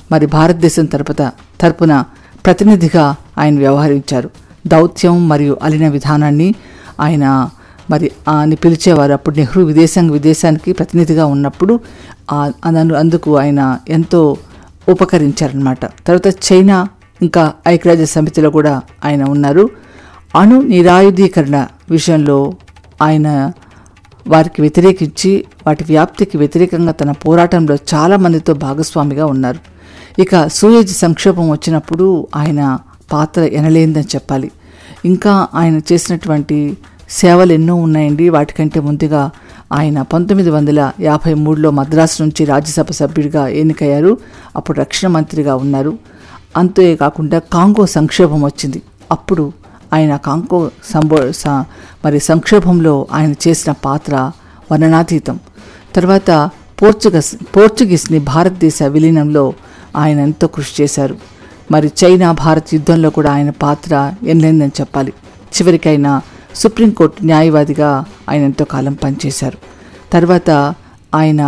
మరి భారతదేశం తరపున తరపున ప్రతినిధిగా ఆయన వ్యవహరించారు దౌత్యం మరియు అలిన విధానాన్ని ఆయన మరి అని పిలిచేవారు అప్పుడు నెహ్రూ విదేశాంగ విదేశానికి ప్రతినిధిగా ఉన్నప్పుడు ఆ- అను- అందుకు ఆయన ఎంతో ఉపకరించారనమాట తర్వాత చైనా ఇంకా ఐక్యరాజ్య సమితిలో కూడా ఆయన ఉన్నారు అణు నిరాయుధీకరణ విషయంలో ఆయన వారికి వ్యతిరేకించి వాటి వ్యాప్తికి వ్యతిరేకంగా తన పోరాటంలో చాలా మందితో భాగస్వామిగా ఉన్నారు ఇక సూయజ్ సంక్షోభం వచ్చినప్పుడు ఆయన పాత్ర ఎనలేందని చెప్పాలి ఇంకా ఆయన చేసినటువంటి సేవలు ఎన్నో ఉన్నాయండి వాటికంటే ముందుగా ఆయన పంతొమ్మిది వందల యాభై మూడులో మద్రాసు నుంచి రాజ్యసభ సభ్యుడిగా ఎన్నికయ్యారు అప్పుడు రక్షణ మంత్రిగా ఉన్నారు అంతేకాకుండా కాంగో సంక్షోభం వచ్చింది అప్పుడు ఆయన కాంగో సంబో స- మరి సంక్షోభంలో ఆయన చేసిన పాత్ర వర్ణనాతీతం తర్వాత పోర్చుగస్ పోర్చుగీస్ని భారతదేశ విలీనంలో ఆయన ఎంతో కృషి చేశారు మరి చైనా భారత్ యుద్ధంలో కూడా ఆయన పాత్ర ఎనలేందని చెప్పాలి చివరికి ఆయన సుప్రీంకోర్టు న్యాయవాదిగా ఆయన ఎంతో కాలం పనిచేశారు తర్వాత ఆయన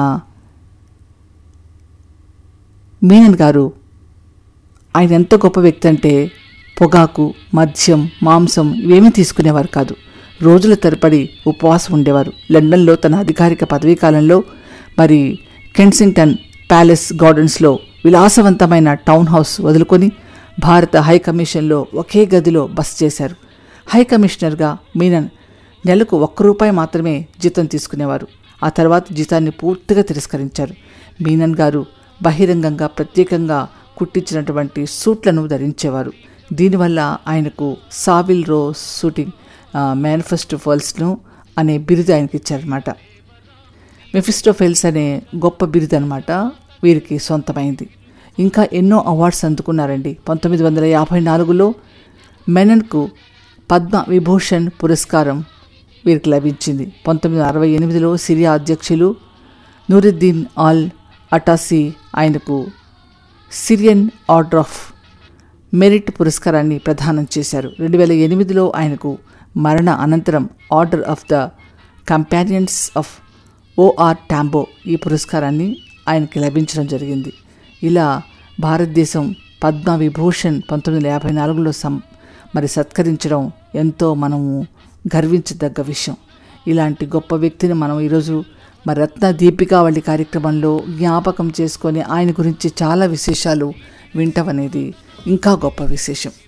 మీనన్ గారు ఆయన ఎంత గొప్ప వ్యక్తి అంటే పొగాకు మద్యం మాంసం ఇవేమీ తీసుకునేవారు కాదు రోజుల తరబడి ఉపవాసం ఉండేవారు లండన్లో తన అధికారిక పదవీ కాలంలో మరి కెన్సింగ్టన్ ప్యాలెస్ గార్డెన్స్లో విలాసవంతమైన టౌన్ హౌస్ వదులుకొని భారత హై కమిషన్లో ఒకే గదిలో బస చేశారు హై కమిషనర్గా మీనన్ నెలకు ఒక్క రూపాయి మాత్రమే జీతం తీసుకునేవారు ఆ తర్వాత జీతాన్ని పూర్తిగా తిరస్కరించారు మీనన్ గారు బహిరంగంగా ప్రత్యేకంగా కుట్టించినటువంటి సూట్లను ధరించేవారు దీనివల్ల ఆయనకు సావిల్ రో షూటింగ్ మేనిఫెస్టోఫల్స్ను అనే బిరుదు ఆయనకి ఇచ్చారనమాట మెఫిస్టోఫెల్స్ అనే గొప్ప బిరుదు అనమాట వీరికి సొంతమైంది ఇంకా ఎన్నో అవార్డ్స్ అందుకున్నారండి పంతొమ్మిది వందల యాభై నాలుగులో మెనన్కు పద్మ విభూషణ్ పురస్కారం వీరికి లభించింది పంతొమ్మిది వందల అరవై ఎనిమిదిలో సిరియా అధ్యక్షులు నూరుద్దీన్ ఆల్ అటాసీ ఆయనకు సిరియన్ ఆర్డర్ ఆఫ్ మెరిట్ పురస్కారాన్ని ప్రదానం చేశారు రెండు వేల ఎనిమిదిలో ఆయనకు మరణ అనంతరం order of the companions of O R Tambo ఈ పురస్కారాన్ని ఆయనకి లభించడం జరిగింది ఇలా భారతదేశం పద్మ విభూషణ్ పంతొమ్మిది వందల యాభై నాలుగులో సం మరి సత్కరించడం ఎంతో మనము గర్వించదగ్గ విషయం ఇలాంటి గొప్ప వ్యక్తిని మనం ఈరోజు మరి రత్న దీపికావళి కార్యక్రమంలో జ్ఞాపకం చేసుకొని ఆయన గురించి చాలా విశేషాలు వింటం అనేది ఇంకా గొప్ప విశేషం